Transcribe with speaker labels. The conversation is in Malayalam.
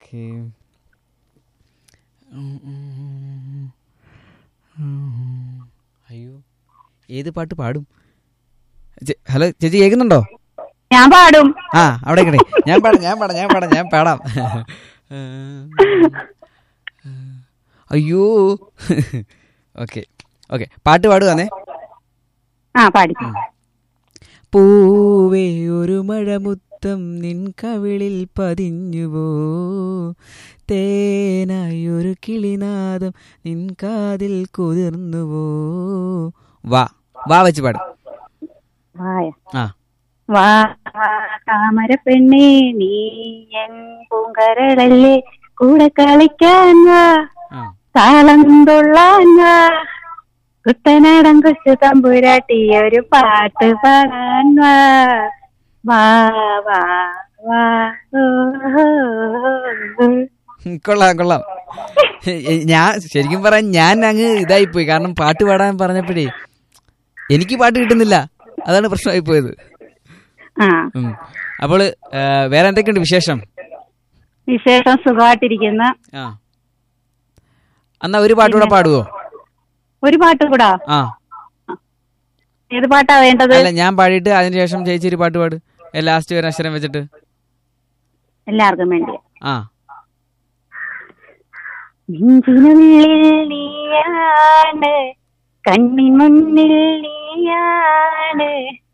Speaker 1: ഓക്കെ അയ്യോ ഏത് പാട്ട് പാടും ചെ- ഹലോ ചേച്ചി കേൾക്കുന്നുണ്ടോ
Speaker 2: ഞാൻ പാടും
Speaker 1: ആ അവിടെ കിടേ ഞാൻ പാടാം ഞാൻ പാടാം ഞാൻ പാടാം ഞാൻ പാടാം അയ്യോ ഓക്കെ ഓക്കെ പാട്ട് പാടുവാന്നേ
Speaker 2: ആ പാടി
Speaker 1: പൂവേ ഒരു മഴമുത്തം നിൻ കവിളിൽ പതിഞ്ഞുവോ തേനായി ഒരു കിളിനാദം നിൻ കാതിൽ കുതിർന്നുവോ വാ വാ വെച്ച് പാടും
Speaker 2: വായ
Speaker 1: ആ
Speaker 2: വാ താമര പെണ്ണേ നീ എൻ പൂങ്കരളല്ലേ കൂടെ കളിക്കാൻ വാ
Speaker 1: ആ
Speaker 2: താളം തുള്ളാൻ വാ കുട്ടനാടൻ കൊച്ചു തമ്പുരാട്ടി ഒരു പാട്ട് പാടാൻ വാ വാ വാ വാ ഓ, ഓ, ഓ.
Speaker 1: കൊള്ളാം കൊള്ളാം എ- ഞാൻ ശരിക്കും പറയാൻ ഞാൻ അങ്ങ് ഇതായിപ്പോയി കാരണം പാട്ട് പാടാൻ പറഞ്ഞപ്പോഴേ എനിക്ക് പാട്ട് കിട്ടുന്നില്ല അതാണ് പ്രശ്നമായി പോയത്
Speaker 2: ആ
Speaker 1: ഉം. അപ്പോൾ ഏ, വേറെ എന്തൊക്കെയുണ്ട് വിശേഷം
Speaker 2: വിശേഷം സുഖമായിട്ടിരിക്കുന്ന
Speaker 1: ആ എന്നാ ഒരു പാട്ട് കൂടെ പാടുവോ
Speaker 2: ഒരു പാട്ട് കൂടാ
Speaker 1: ആ
Speaker 2: ഏത് പാട്ടാ വേണ്ടത്
Speaker 1: അല്ല ഞാൻ പാടിയിട്ട് അതിനുശേഷം ചേച്ചി ഒരു പാട്ട് പാട് ലാസ്റ്റ് ഒരു അക്ഷരം വെച്ചിട്ട്
Speaker 2: എല്ലാവർക്കും വേണ്ടി
Speaker 1: ആ
Speaker 2: നെഞ്ചിനുള്ളിൽ നീയാണ് കണ്ണിൻ മുന്നിൽ നീയാണ്